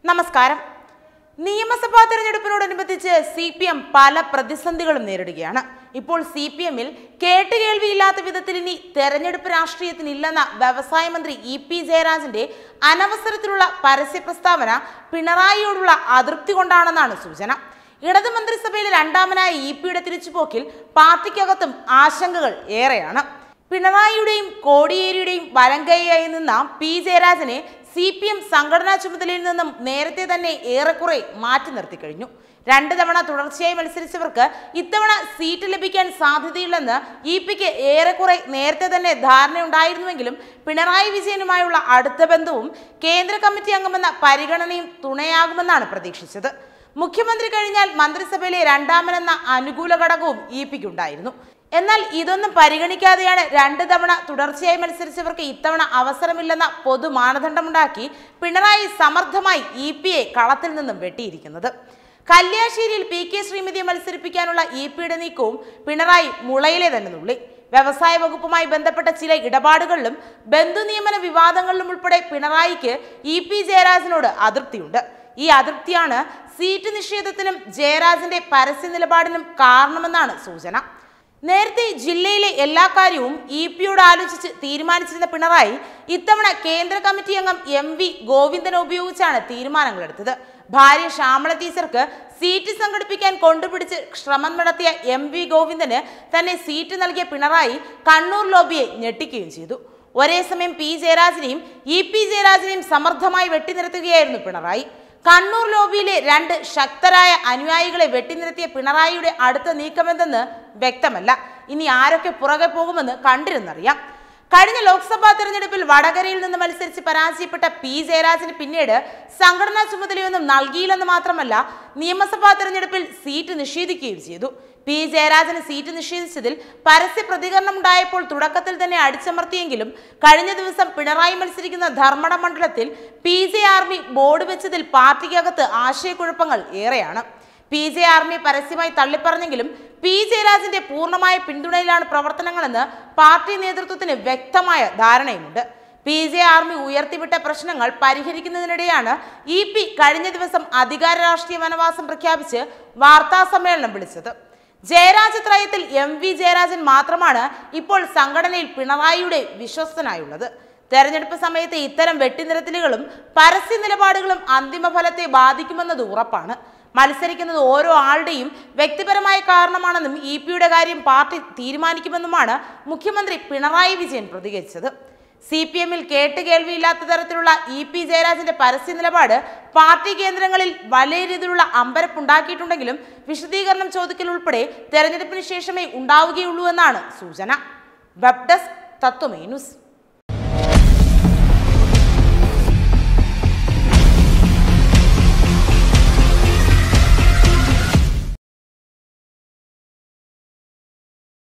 നമസ്കാരം നിയമസഭാ തെരഞ്ഞെടുപ്പിനോടനുബന്ധിച്ച് C P M പല പ്രതിസന്ധികളും നേരിടുകയാണ് ഇപ്പോൾ സി പി എമ്മിൽ കേട്ടുകേൾവിയില്ലാത്ത വിധത്തിൽ ഇനി തെരഞ്ഞെടുപ്പ് രാഷ്ട്രീയത്തിനില്ലെന്ന വ്യവസായ മന്ത്രി ഇ പി ജയരാജന്റെ അനവസരത്തിലുള്ള പരസ്യ പ്രസ്താവന പിണറായിയോടുള്ള അതൃപ്തി കൊണ്ടാണെന്നാണ് സൂചന ഇടത് മന്ത്രിസഭയിലെ രണ്ടാമനായ ഇ പിയുടെ തിരിച്ചുപോക്കിൽ പാർട്ടിക്കകത്തും ആശങ്കകൾ ഏറെയാണ് പിണറായിയുടെയും കോടിയേരിയുടെയും വലങ്കയ്യായി നിന്ന പി ജയരാജനെ സി പി എം സംഘടനാ ചുമതലയിൽ നിന്നും നേരത്തെ തന്നെ ഏറെക്കുറെ മാറ്റി നിർത്തി കഴിഞ്ഞു രണ്ട് തവണ തുടർച്ചയായി മത്സരിച്ചവർക്ക് ഇത്തവണ സീറ്റ് ലഭിക്കാൻ സാധ്യതയില്ലെന്ന് ഇ പിക്ക് ഏറെക്കുറെ നേരത്തെ തന്നെ ധാരണയുണ്ടായിരുന്നുവെങ്കിലും പിണറായി വിജയനുമായുള്ള അടുത്ത ബന്ധവും കേന്ദ്ര കമ്മിറ്റി അംഗമെന്ന പരിഗണനയും തുണയാകുമെന്നാണ് പ്രതീക്ഷിച്ചത് മുഖ്യമന്ത്രി കഴിഞ്ഞാൽ മന്ത്രിസഭയിലെ രണ്ടാമനെന്ന അനുകൂല ഘടകവും ഇ പിക്കുണ്ടായിരുന്നു എന്നാൽ ഇതൊന്നും പരിഗണിക്കാതെയാണ് രണ്ട് തവണ തുടർച്ചയായി മത്സരിച്ചവർക്ക് ഇത്തവണ അവസരമില്ലെന്ന പൊതു മാനദണ്ഡമുണ്ടാക്കി പിണറായി സമർത്ഥമായി ഇ പിയെ കളത്തിൽ നിന്നും വെട്ടിയിരിക്കുന്നത് കല്യാശ്ശേരിയിൽ പി കെ ശ്രീമതിയെ മത്സരിപ്പിക്കാനുള്ള ഇ പിയുടെ നീക്കവും പിണറായി മുളയിലെ തന്നെ നുള്ളി വ്യവസായ വകുപ്പുമായി ബന്ധപ്പെട്ട ചില ഇടപാടുകളിലും ബന്ധു നിയമന വിവാദങ്ങളിലും ഉൾപ്പെടെ പിണറായിക്ക് ഇ പി ജയരാജനോട് അതൃപ്തിയുണ്ട് ഈ അതൃപ്തിയാണ് സീറ്റ് നിഷേധത്തിനും ജയരാജന്റെ പരസ്യ നിലപാടിനും കാരണമെന്നാണ് സൂചന നേരത്തെ ജില്ലയിലെ എല്ലാ കാര്യവും ഇ പിയോട് ആലോചിച്ച് തീരുമാനിച്ചിരുന്ന പിണറായി ഇത്തവണ കേന്ദ്ര കമ്മിറ്റി അംഗം എം വി ഗോവിന്ദനെ ഉപയോഗിച്ചാണ് തീരുമാനങ്ങളെടുത്തത് ഭാര്യ ശ്യാമള ടീച്ചർക്ക് സീറ്റ് സംഘടിപ്പിക്കാൻ കൊണ്ടുപിടിച്ച് ശ്രമം നടത്തിയ എം വി ഗോവിന്ദന് തന്നെ സീറ്റ് നൽകിയ പിണറായി കണ്ണൂർ ലോബിയെ ഞെട്ടിക്കുകയും ചെയ്തു ഒരേ സമയം പി ജയരാജനെയും ഇ പി ജയരാജനെയും സമർത്ഥമായി വെട്ടിനിർത്തുകയായിരുന്നു പിണറായി കണ്ണൂർ ലോബിയിലെ രണ്ട് ശക്തരായ അനുയായികളെ വെട്ടിനിർത്തിയ പിണറായിയുടെ അടുത്ത നീക്കമെന്തെന്ന് വ്യക്തമല്ല ഇനി ആരൊക്കെ പുറകെ പോകുമെന്ന് കണ്ടിരുന്നറിയാം കഴിഞ്ഞ ലോക്സഭാ തെരഞ്ഞെടുപ്പിൽ വടകരയിൽ നിന്ന് മത്സരിച്ച് പരാജയപ്പെട്ട പി ജയരാജന് പിന്നീട് സംഘടനാ ചുമതലയൊന്നും നൽകിയില്ലെന്ന് മാത്രമല്ല നിയമസഭാ തെരഞ്ഞെടുപ്പിൽ സീറ്റ് നിഷേധിക്കുകയും ചെയ്തു പി ജയരാജന് സീറ്റ് നിഷേധിച്ചതിൽ പരസ്യ പ്രതികരണം ഉണ്ടായപ്പോൾ തുടക്കത്തിൽ തന്നെ അടിച്ചമർത്തിയെങ്കിലും കഴിഞ്ഞ ദിവസം പിണറായി മത്സരിക്കുന്ന ധർമ്മട മണ്ഡലത്തിൽ പി ജെ ആർമി ബോർഡ് വെച്ചതിൽ പാർട്ടിക്കകത്ത് ആശയക്കുഴപ്പങ്ങൾ ഏറെയാണ് പി ജെ ആർമി പരസ്യമായി തള്ളിപ്പറഞ്ഞെങ്കിലും പി ജയരാജന്റെ പൂർണ്ണമായ പിന്തുണയിലാണ് പ്രവർത്തനങ്ങളെന്ന് പാർട്ടി നേതൃത്വത്തിന് വ്യക്തമായ ധാരണയുമുണ്ട് പി ജെ ആർമി ഉയർത്തിവിട്ട പ്രശ്നങ്ങൾ പരിഹരിക്കുന്നതിനിടെയാണ് ഇ പി കഴിഞ്ഞ ദിവസം അധികാര രാഷ്ട്രീയ വനവാസം പ്രഖ്യാപിച്ച് വാർത്താ സമ്മേളനം വിളിച്ചത് ജയരാജ ത്രയത്തിൽ എം വി ജയരാജൻ മാത്രമാണ് ഇപ്പോൾ സംഘടനയിൽ പിണറായിയുടെ വിശ്വസ്തനായുള്ളത് തെരഞ്ഞെടുപ്പ് സമയത്ത് ഇത്തരം വെട്ടിനിരത്തലുകളും പരസ്യ നിലപാടുകളും അന്തിമ ഫലത്തെ ബാധിക്കുമെന്നത് ഉറപ്പാണ് മത്സരിക്കുന്നത് ഓരോ ആളുടെയും വ്യക്തിപരമായ കാരണമാണെന്നും ഇ പിയുടെ കാര്യം പാർട്ടി തീരുമാനിക്കുമെന്നുമാണ് മുഖ്യമന്ത്രി പിണറായി വിജയൻ പ്രതികരിച്ചത് സി പി എമ്മിൽ കേട്ടുകേൾവിയില്ലാത്ത തരത്തിലുള്ള ഇ പി ജയരാജന്റെ പരസ്യ നിലപാട് പാർട്ടി കേന്ദ്രങ്ങളിൽ വലിയ രീതിയിലുള്ള അമ്പരപ്പുണ്ടാക്കിയിട്ടുണ്ടെങ്കിലും വിശദീകരണം ചോദിക്കൽ ഉൾപ്പെടെ തെരഞ്ഞെടുപ്പിന് ശേഷമേ ഉണ്ടാവുകയുള്ളൂ എന്നാണ് സൂചന വെബ് ഡെസ്ക് തത്വമേ ന്യൂസ്